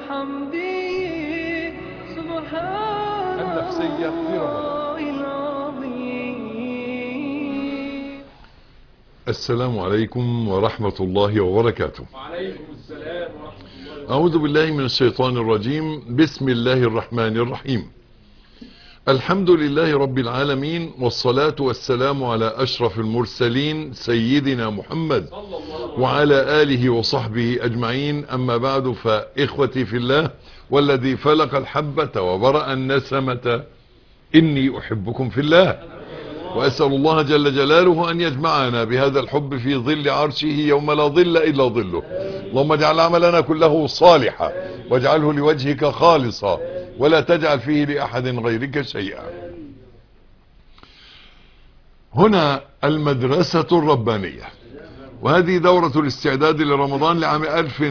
وبحمده سبحان النفسية في رمضان. الله العظيم السلام عليكم ورحمة الله وبركاته وعليكم السلام ورحمة الله وبركاته أعوذ بالله من الشيطان الرجيم بسم الله الرحمن الرحيم الحمد لله رب العالمين والصلاة والسلام على أشرف المرسلين سيدنا محمد صلى الله وعلى آله وصحبه أجمعين أما بعد فإخوتي في الله والذي فلق الحبة وبرأ النسمة إني أحبكم في الله وأسأل الله جل جلاله أن يجمعنا بهذا الحب في ظل عرشه يوم لا ظل إلا ظله اللهم اجعل عملنا كله صالحا واجعله لوجهك خالصا ولا تجعل فيه لأحد غيرك شيئا هنا المدرسة الربانية وهذه دورة الاستعداد لرمضان لعام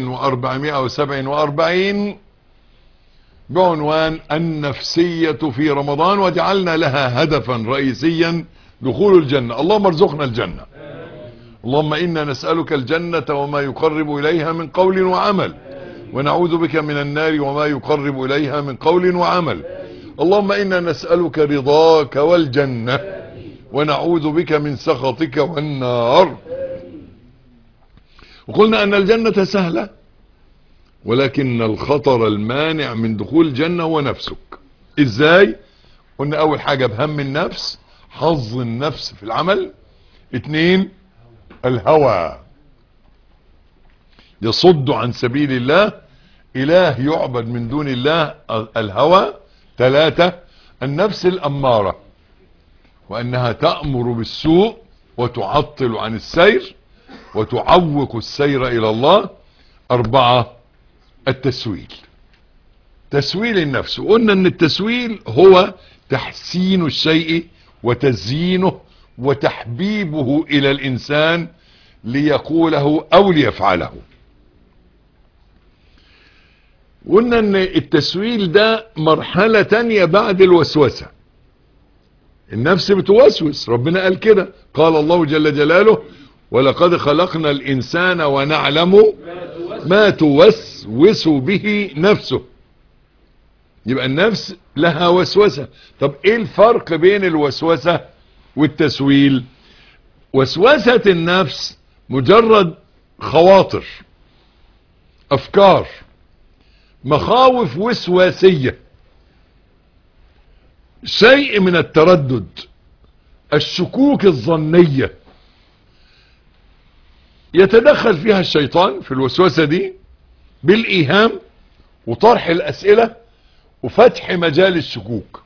1447 بعنوان النفسية في رمضان وجعلنا لها هدفا رئيسيا دخول الجنة اللهم ارزقنا الجنة اللهم إنا نسألك الجنة وما يقرب إليها من قول وعمل ونعوذ بك من النار وما يقرب إليها من قول وعمل اللهم إنا نسألك رضاك والجنة ونعوذ بك من سخطك والنار وقلنا أن الجنة سهلة ولكن الخطر المانع من دخول الجنة هو نفسك ازاي قلنا اول حاجة بهم النفس حظ النفس في العمل اتنين الهوى يصد عن سبيل الله اله يعبد من دون الله الهوى ثلاثة النفس الامارة وانها تأمر بالسوء وتعطل عن السير وتعوق السير الى الله اربعة التسويل تسويل النفس وقلنا ان التسويل هو تحسين الشيء وتزيينه وتحبيبه الى الانسان ليقوله او ليفعله قلنا ان التسويل ده مرحلة تانية بعد الوسوسة النفس بتوسوس ربنا قال كده قال الله جل جلاله ولقد خلقنا الانسان ونعلم ما توسوس به نفسه يبقى النفس لها وسوسة طب ايه الفرق بين الوسوسة والتسويل وسوسة النفس مجرد خواطر افكار مخاوف وسواسية شيء من التردد الشكوك الظنيه يتدخل فيها الشيطان في الوسوسة دي بالإيهام وطرح الأسئلة وفتح مجال الشكوك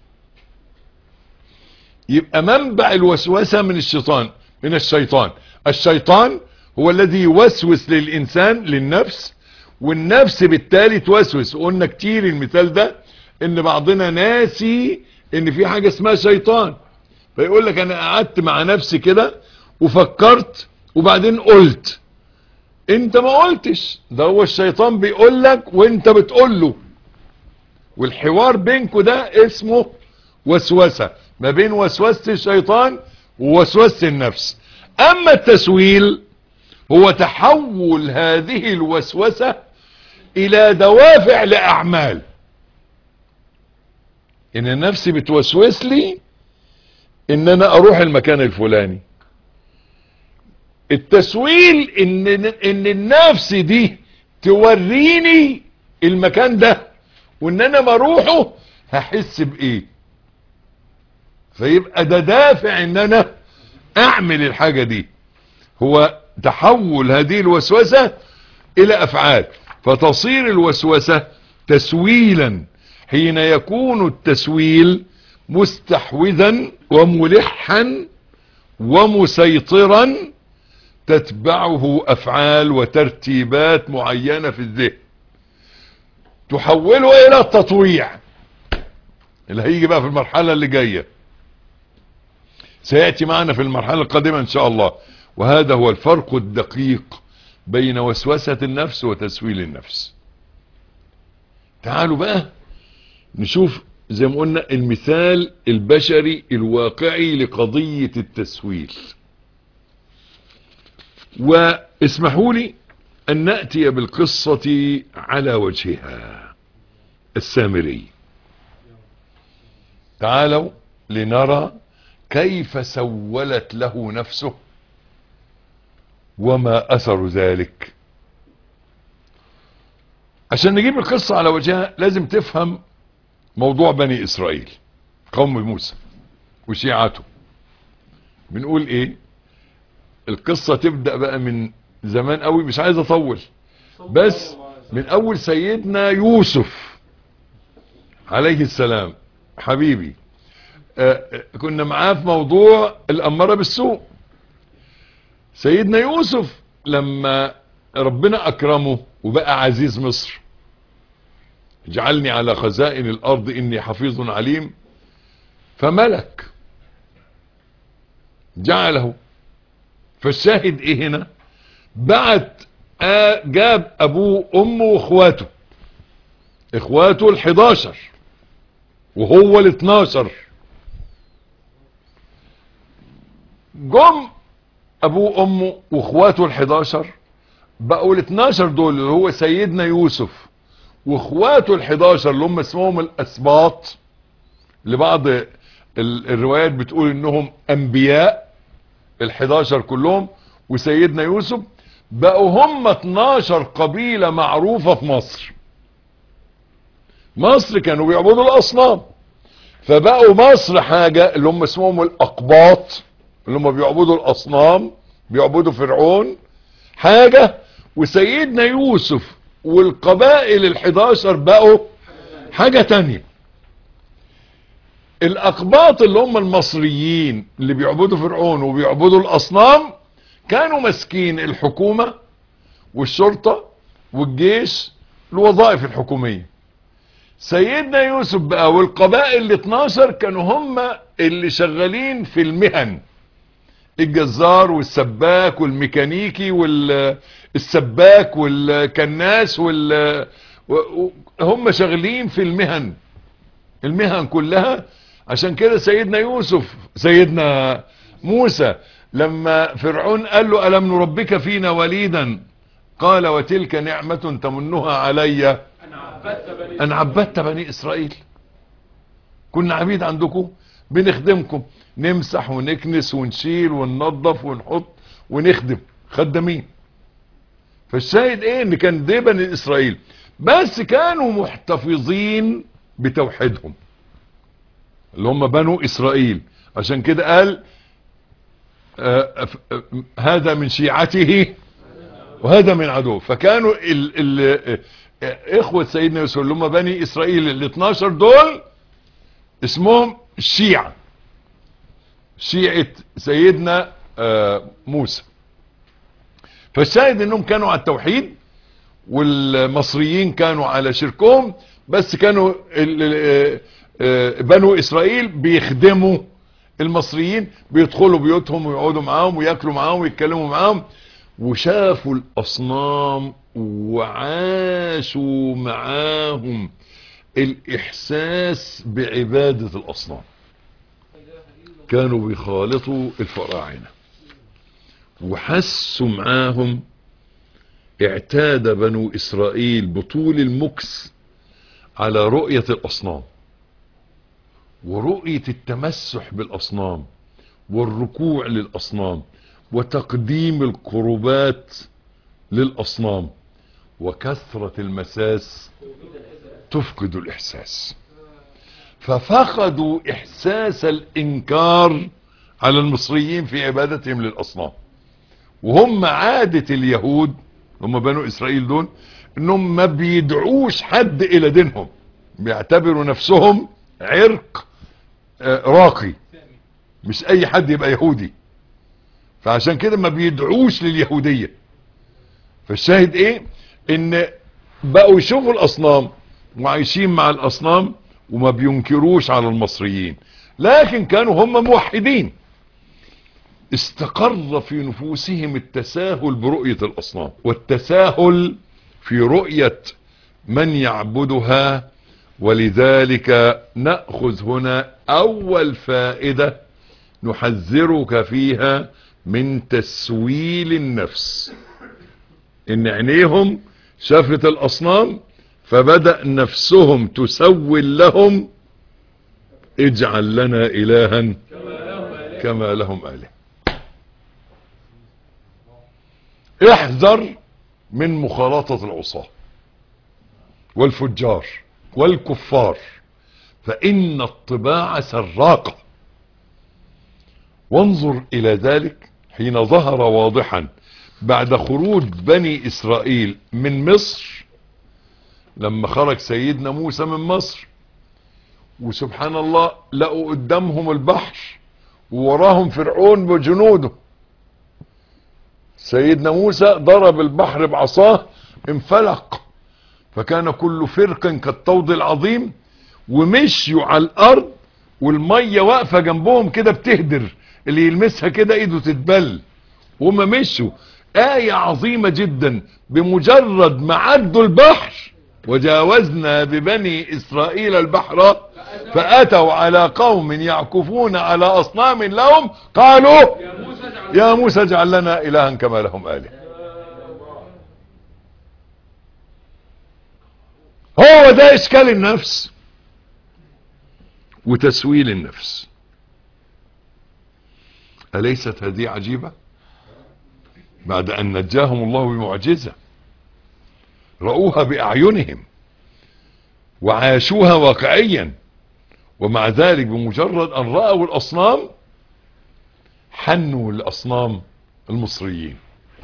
يبقى منبع الوسوسة من الشيطان من الشيطان الشيطان هو الذي يوسوس للإنسان للنفس والنفس بالتالي توسوس قلنا كتير المثال ده ان بعضنا ناسي ان في حاجة اسمها شيطان فيقول لك انا قعدت مع نفسي كده وفكرت وبعدين قلت انت ما قلتش ده هو الشيطان بيقول لك وانت بتقول له والحوار بينكو ده اسمه وسوسة ما بين وسوسة الشيطان ووسوسة النفس اما التسويل هو تحول هذه الوسوسة الى دوافع لاعمال ان النفس بتوسوس لي ان انا اروح المكان الفلاني التسويل ان ان النفس دي توريني المكان ده وان انا ما اروحه هحس بايه فيبقى ده دافع ان انا اعمل الحاجة دي هو تحول هذه الوسوسة الى افعال فتصير الوسوسة تسويلا حين يكون التسويل مستحوذا وملحا ومسيطرا تتبعه افعال وترتيبات معينة في الذهن تحوله الى التطويع اللي هيجي بقى في المرحلة اللي جاية سيأتي معنا في المرحلة القادمة ان شاء الله وهذا هو الفرق الدقيق بين وسوسة النفس وتسويل النفس تعالوا بقى نشوف زي ما قلنا المثال البشري الواقعي لقضية التسويل واسمحوا لي أن نأتي بالقصة على وجهها السامري تعالوا لنرى كيف سولت له نفسه وما أثر ذلك عشان نجيب القصة على وجهها لازم تفهم موضوع بني إسرائيل قوم موسى وشيعته بنقول ايه القصة تبدأ بقى من زمان قوي مش عايز اطول بس من اول سيدنا يوسف عليه السلام حبيبي آه آه، كنا معاه في موضوع الأمارة بالسوء سيدنا يوسف لما ربنا أكرمه وبقى عزيز مصر اجعلني على خزائن الأرض إني حفيظ عليم فملك جعله فالشاهد ايه هنا بعت آه جاب ابوه امه واخواته اخواته الحداشر وهو الاتناشر جم ابوه امه واخواته الحداشر بقوا الاتناشر دول اللي هو سيدنا يوسف واخواته الحداشر اللي هم اسمهم الاسباط لبعض ال- الروايات بتقول انهم انبياء ال11 كلهم وسيدنا يوسف بقوا هم 12 قبيلة معروفة في مصر مصر كانوا بيعبدوا الاصنام فبقوا مصر حاجة اللي هم اسمهم الاقباط اللي هم بيعبدوا الاصنام بيعبدوا فرعون حاجة وسيدنا يوسف والقبائل ال11 بقوا حاجة تانية الاقباط اللي هم المصريين اللي بيعبدوا فرعون وبيعبدوا الاصنام كانوا ماسكين الحكومة والشرطة والجيش الوظائف الحكومية سيدنا يوسف بقى والقبائل ال 12 كانوا هم اللي شغالين في المهن الجزار والسباك والميكانيكي والسباك والكناس وال و- و- هم شغالين في المهن المهن كلها عشان كده سيدنا يوسف سيدنا موسى لما فرعون قال له ألم نربك فينا وليدا قال وتلك نعمة تمنها علي انا عبدت بني أن عبدت بني إسرائيل كنا عبيد عندكم بنخدمكم نمسح ونكنس ونشيل وننظف ونحط ونخدم خدامين فالشاهد ايه ان كان ده بني اسرائيل بس كانوا محتفظين بتوحيدهم اللي هم بنو اسرائيل عشان كده قال آه، ف- آه، هذا من شيعته وهذا من عدو فكانوا ال ال آه، اخوة سيدنا يوسف اللي هم بني اسرائيل ال 12 دول اسمهم الشيعة شيعة سيدنا آه، موسى فالشاهد انهم كانوا على التوحيد والمصريين كانوا على شركهم بس كانوا ال- ال- آه، بنو اسرائيل بيخدموا المصريين بيدخلوا بيوتهم ويقعدوا معاهم وياكلوا معاهم ويتكلموا معاهم وشافوا الاصنام وعاشوا معاهم الاحساس بعبادة الاصنام كانوا بيخالطوا الفراعنة وحسوا معاهم اعتاد بنو اسرائيل بطول المكس على رؤية الاصنام ورؤية التمسح بالاصنام والركوع للاصنام وتقديم القربات للاصنام وكثرة المساس تفقد الاحساس ففقدوا احساس الانكار على المصريين في عبادتهم للاصنام وهم عادة اليهود هم بنو اسرائيل دول انهم ما بيدعوش حد الى دينهم بيعتبروا نفسهم عرق آه، راقي مش اي حد يبقى يهودي فعشان كده ما بيدعوش لليهودية فالشاهد ايه ان بقوا يشوفوا الاصنام وعايشين مع الاصنام وما بينكروش على المصريين لكن كانوا هم موحدين استقر في نفوسهم التساهل برؤية الاصنام والتساهل في رؤية من يعبدها ولذلك نأخذ هنا اول فائدة نحذرك فيها من تسويل النفس ان عينيهم شافت الاصنام فبدأ نفسهم تسول لهم اجعل لنا الها كما لهم اله احذر من مخالطة العصاة والفجار والكفار فإن الطباع سراقة وانظر إلى ذلك حين ظهر واضحا بعد خروج بني إسرائيل من مصر لما خرج سيدنا موسى من مصر وسبحان الله لقوا قدامهم البحر ووراهم فرعون بجنوده سيدنا موسى ضرب البحر بعصاه انفلق فكان كل فرق كالطود العظيم ومشيوا على الارض والميه واقفه جنبهم كده بتهدر اللي يلمسها كده ايده تتبل وهم مشوا آية عظيمة جدا بمجرد ما عدوا البحر وجاوزنا ببني إسرائيل البحر فأتوا على قوم يعكفون على أصنام لهم قالوا يا موسى اجعل يا موسى اجعل لنا إلها كما لهم آله هو ده إشكال النفس وتسويل النفس أليست هذه عجيبة بعد أن نجاهم الله بمعجزة رأوها بأعينهم وعاشوها واقعيا ومع ذلك بمجرد أن رأوا الأصنام حنوا الأصنام المصريين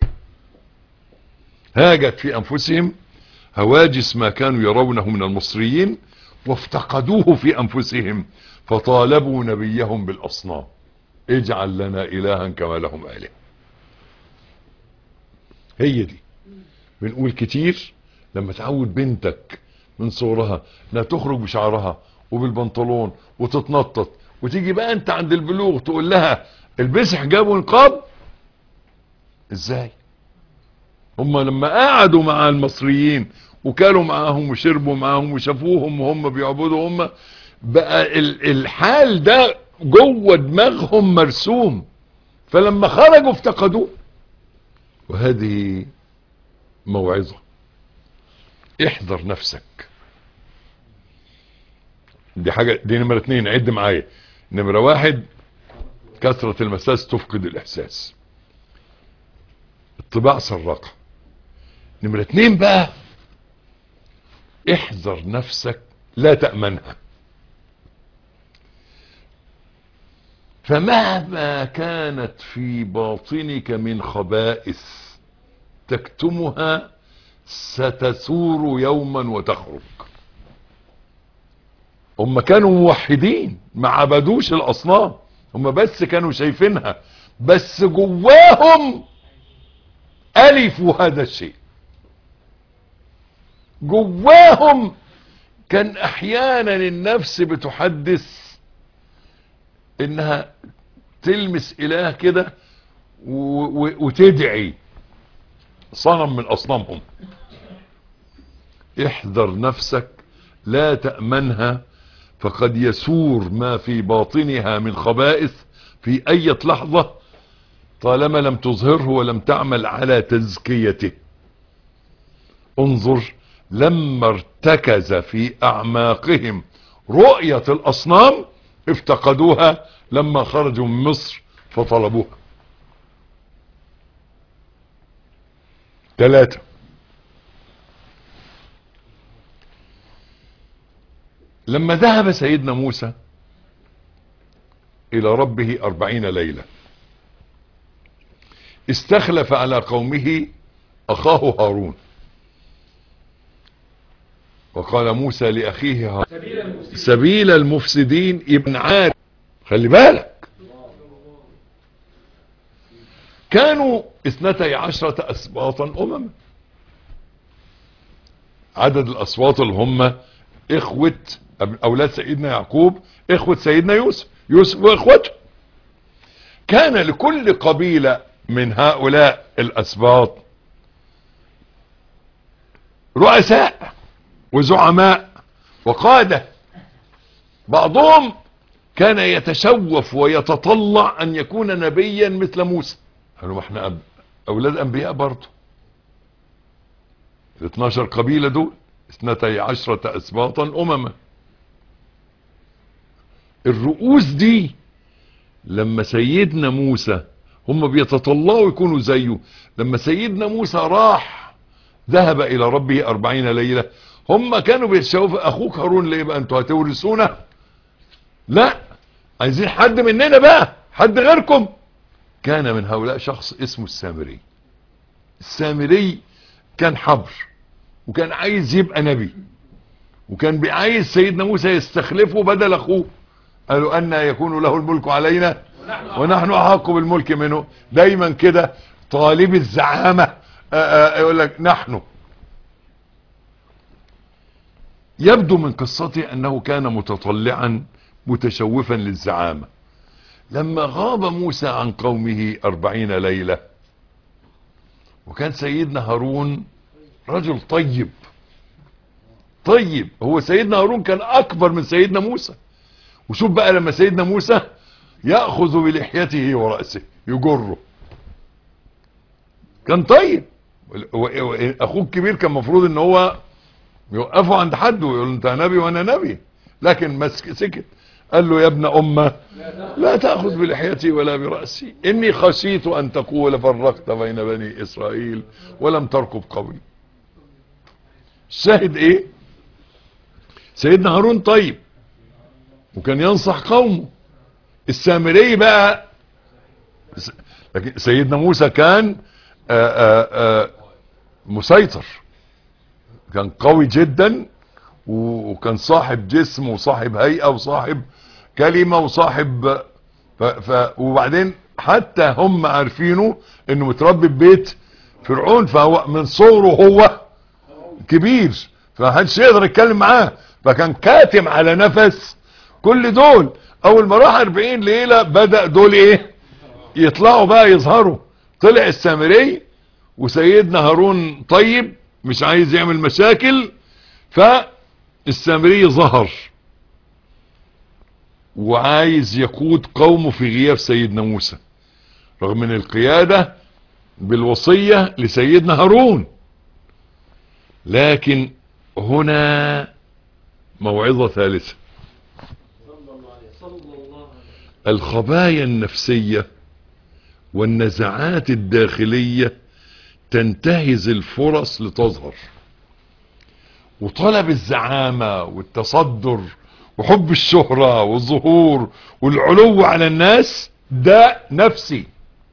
هاجت في أنفسهم هواجس ما كانوا يرونه من المصريين وافتقدوه في أنفسهم فطالبوا نبيهم بالأصنام اجعل لنا إلها كما لهم آله هي دي بنقول كتير لما تعود بنتك من صغرها لا تخرج بشعرها وبالبنطلون وتتنطط وتيجي بقى انت عند البلوغ تقول لها البسي حجاب ونقاب ازاي هم لما قعدوا مع المصريين وكانوا معاهم وشربوا معاهم وشافوهم وهم بيعبدوا هم بقى ال- الحال ده جوه دماغهم مرسوم فلما خرجوا افتقدوه وهذه موعظة احذر نفسك دي حاجة دي نمرة اتنين عد معايا نمرة واحد كثرة المساس تفقد الاحساس الطباع سراقة نمرة اتنين بقى احذر نفسك لا تأمنها فمهما كانت في باطنك من خبائث تكتمها ستثور يوما وتخرج هم كانوا موحدين ما عبدوش الاصنام هم بس كانوا شايفينها بس جواهم الفوا هذا الشيء جواهم كان احيانا النفس بتحدث انها تلمس اله كده و- و- وتدعي صنم من اصنامهم احذر نفسك لا تأمنها فقد يسور ما في باطنها من خبائث في اي لحظة طالما لم تظهره ولم تعمل على تزكيته انظر لما ارتكز في اعماقهم رؤية الاصنام افتقدوها لما خرجوا من مصر فطلبوها ثلاثة لما ذهب سيدنا موسى الى ربه اربعين ليلة استخلف على قومه اخاه هارون وقال موسى لاخيه هارون سبيل المسلمين سبيل المفسدين ابن عاد خلي بالك كانوا اثنتي عشرة اسباطا امما عدد الاصوات اللي هم اخوة اولاد سيدنا يعقوب اخوة سيدنا يوسف يوسف واخوته كان لكل قبيلة من هؤلاء الاسباط رؤساء وزعماء وقادة بعضهم كان يتشوف ويتطلع ان يكون نبيا مثل موسى قالوا ما احنا أب... اولاد انبياء برضه ال 12 قبيلة دول اثنتي عشرة اسباطا امما الرؤوس دي لما سيدنا موسى هم بيتطلعوا يكونوا زيه لما سيدنا موسى راح ذهب الى ربه اربعين ليلة هم كانوا بيتشوفوا اخوك هارون ليه بقى انتوا هتورثونا لا عايزين حد مننا بقى حد غيركم كان من هؤلاء شخص اسمه السامري السامري كان حبر وكان عايز يبقى نبي وكان عايز سيدنا موسى يستخلفه بدل اخوه قالوا ان يكون له الملك علينا ونحن احق بالملك منه دايما كده طالب الزعامة آآ آآ يقول لك نحن يبدو من قصته انه كان متطلعا متشوفا للزعامة لما غاب موسى عن قومه أربعين ليلة وكان سيدنا هارون رجل طيب طيب هو سيدنا هارون كان أكبر من سيدنا موسى وشوف بقى لما سيدنا موسى يأخذ بلحيته ورأسه يجره كان طيب أخوه الكبير كان مفروض ان هو يوقفه عند حد ويقول له انت نبي وانا نبي لكن مسك سكت قال له يا ابن أمة لا تأخذ بلحيتي ولا برأسي إني خشيت أن تقول فرقت بين بني إسرائيل ولم تركب قولي الشاهد إيه سيدنا هارون طيب وكان ينصح قومه السامري بقى لكن سيدنا موسى كان آآ آآ مسيطر كان قوي جدا وكان صاحب جسم وصاحب هيئة وصاحب كلمة وصاحب ف ف وبعدين حتى هم عارفينه انه متربي في بيت فرعون فهو من صغره هو كبير فمحدش يقدر يتكلم معاه فكان كاتم على نفس كل دول اول ما راح 40 ليلة بدأ دول ايه يطلعوا بقى يظهروا طلع السامري وسيدنا هارون طيب مش عايز يعمل مشاكل فالسامري ظهر وعايز يقود قومه في غياب سيدنا موسى رغم من القيادة بالوصية لسيدنا هارون لكن هنا موعظة ثالثة الخبايا النفسية والنزعات الداخلية تنتهز الفرص لتظهر وطلب الزعامة والتصدر وحب الشهرة والظهور والعلو على الناس ده نفسي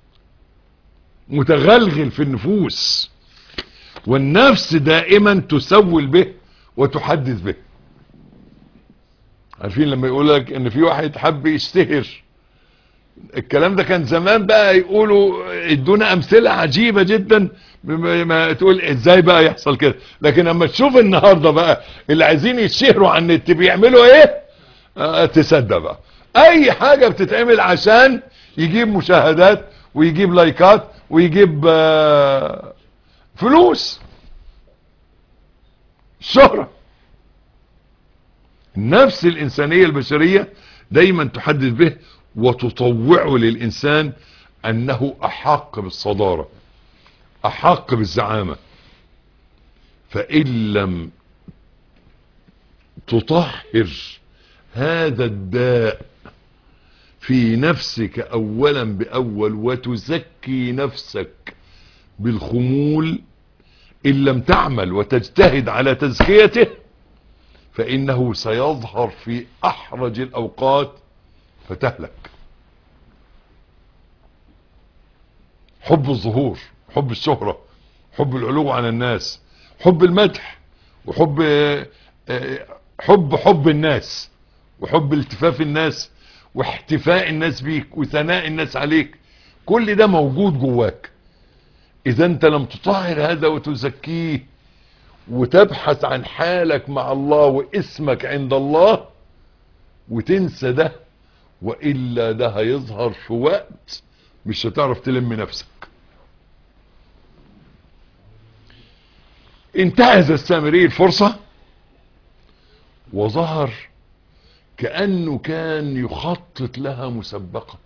متغلغل في النفوس والنفس دائما تسول به وتحدث به عارفين لما يقول لك ان في واحد حب يشتهر الكلام ده كان زمان بقى يقولوا ادونا امثلة عجيبة جدا ما تقول ازاي بقى يحصل كده لكن لما تشوف النهاردة بقى اللي عايزين يتشهروا على النت بيعملوا ايه اه تصدق بقى اي حاجة بتتعمل عشان يجيب مشاهدات ويجيب لايكات ويجيب اه فلوس شهرة النفس الانسانية البشرية دايما تحدث به وتطوعه للإنسان أنه أحق بالصدارة أحق بالزعامة فإن لم تطهر هذا الداء في نفسك أولا بأول وتزكي نفسك بالخمول إن لم تعمل وتجتهد على تزكيته فإنه سيظهر في أحرج الأوقات فتهلك حب الظهور حب الشهرة حب العلو على الناس حب المدح وحب حب حب الناس وحب التفاف الناس واحتفاء الناس بيك وثناء الناس عليك كل ده موجود جواك اذا انت لم تطهر هذا وتزكيه وتبحث عن حالك مع الله واسمك عند الله وتنسى ده وإلا ده هيظهر في وقت مش هتعرف تلم نفسك انتهز السامري الفرصة وظهر كأنه كان يخطط لها مسبقا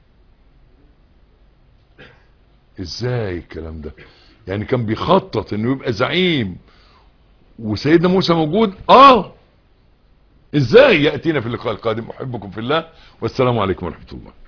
ازاي الكلام ده يعني كان بيخطط انه يبقى زعيم وسيدنا موسى موجود اه ازاي يأتينا في اللقاء القادم احبكم في الله والسلام عليكم ورحمة الله